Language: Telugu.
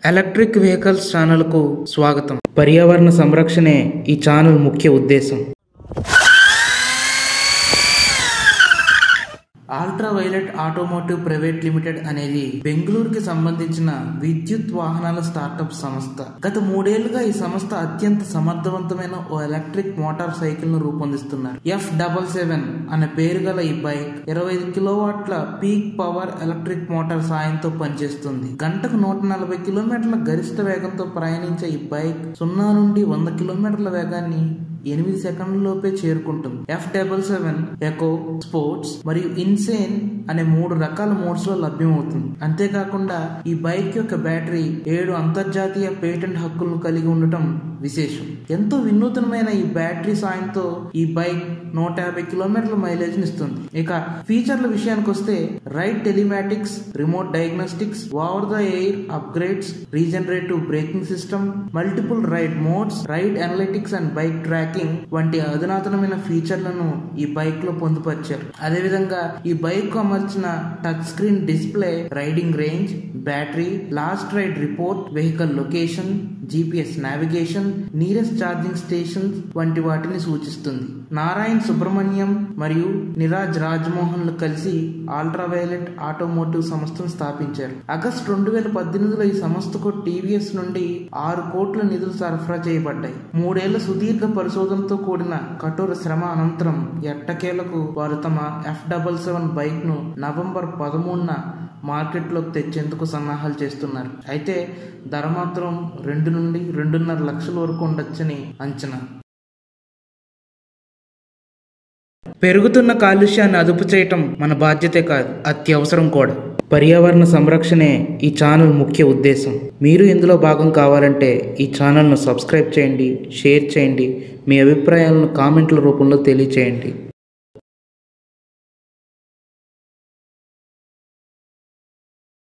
ఎలక్ట్రిక్ వెహికల్స్ ఛానల్కు స్వాగతం పర్యావరణ సంరక్షణే ఈ ఛానల్ ముఖ్య ఉద్దేశం ultra violet automotive private limited అనేది బెంగళూరుకి సంబంధించిన విద్యుత్ వాహనాల స్టార్టప్ సంస్థ గత మూడేళ్లుగా ఈ సంస్థ అత్యంత సమర్థవంతమైన ఓ ఎలక్ట్రిక్ మోటార్ సైకిల్ ను రూపొందిస్తున్నారు ఎఫ్ డబల్ సెవెన్ అనే పేరు గల ఈ బైక్ ఇరవై ఐదు కిలోవాట్ల పీక్ పవర్ ఎలక్ట్రిక్ మోటార్ సాయంతో పనిచేస్తుంది గంటకు నూట నలభై కిలోమీటర్ల గరిష్ట వేగంతో ప్రయాణించే ఈ బైక్ సున్నా నుండి వంద కిలోమీటర్ల వేగాన్ని ఎనిమిది సెకండ్లలోపే చేరుకుంటుంది F double seven eco sports మరియు ఇన్సేన్ అనే మూడు రకాల మోడ్స్ లో లభ్యమవుతుంది అంతేకాకుండా ఈ బైక్ యొక్క బ్యాటరీ ఏడు అంతర్జాతీయ పేటెంట్ హక్కులను కలిగి ఉండటం విశేషం ఎంతో వినూతనమైన ఈ బ్యాటరీ సాయంతో ఈ బైక్ నూట యాభై కిలోమీటర్ల మైలేజ్ ఇస్తుంది ఇక ఫీచర్ల విషయానికి వస్తే ride telematics remote diagnostics over the air upgrades regenerative braking system multiple ride modes ride analytics and bike tracking వంటి అధునాతనమైన ఫీచర్లను ఈ బైక్ లో పొందుపరిచారు అదేవిధంగా ఈ బైక్ కు అమర్చిన touch screen display riding range battery last ride report vehicle location GPS navigation nearest charging station వంటి వాటిని సూచిస్తుంది నారాయణ్ సుబ్రహ్మణ్యం మరియు నిరాజ్ రాజ్మోహన్లు కలిసి అల్ట్రావైలెట్ ఆటోమోటివ్ సంస్థను స్థాపించారు ఆగస్టు రెండు వేల పద్దెనిమిదిలో ఈ సంస్థకు టీవీఎస్ నుండి ఆరు కోట్ల నిధులు సరఫరా చేయబడ్డాయి మూడేళ్ల సుదీర్ఘ పరిశోధనతో కూడిన కఠోర శ్రమ అనంతరం ఎట్టకేలకు వారు తమ ఎఫ్ డబల్ సెవెన్ బైక్ ను నవంబర్ పదమూడున మార్కెట్లోకి తెచ్చేందుకు సన్నాహాలు చేస్తున్నారు అయితే ధర మాత్రం రెండు నుండి రెండున్నర లక్షల వరకు ఉండొచ్చని అంచనా పెరుగుతున్న కాలుష్యాన్ని అదుపు చేయటం మన బాధ్యతే కాదు అత్యవసరం కూడా పర్యావరణ సంరక్షణే ఈ ఛానల్ ముఖ్య ఉద్దేశం మీరు ఇందులో భాగం కావాలంటే ఈ ఛానల్ను సబ్స్క్రైబ్ చేయండి షేర్ చేయండి మీ అభిప్రాయాలను కామెంట్ల రూపంలో తెలియచేయండి